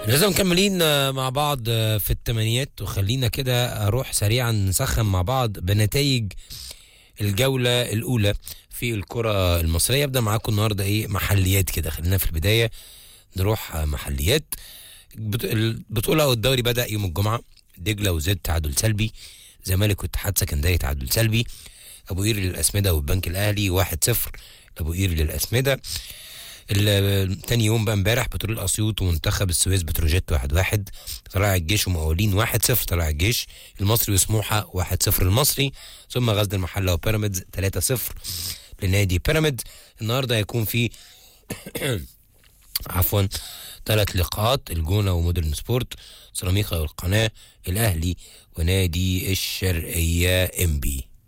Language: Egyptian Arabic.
لازم مكملين آه، مع بعض آه، في الثمانيات وخلينا كده اروح سريعا نسخن مع بعض بنتائج الجولة الأولى في الكرة المصرية أبدأ معاكم النهاردة إيه محليات كده خلينا في البداية نروح آه، محليات بط- البطولة والدوري بدأ يوم الجمعة دجلة وزد تعادل سلبي زمالك واتحاد سكندري تعادل سلبي أبو قير للأسمدة والبنك الأهلي 1-0 أبو قير للأسمدة ال- تاني يوم بقى امبارح بترول اسيوط ومنتخب السويس بتروجيت 1 1 طلائع الجيش ومقاولين 1 0 طلائع الجيش المصري وسموحه 1 0 المصري ثم غزل المحله وبيراميدز 3 0 لنادي بيراميدز النهارده هيكون في عفوا ثلاث لقاءات الجونه ومودرن سبورت سيراميكا والقناه الاهلي ونادي الشرقيه ام بي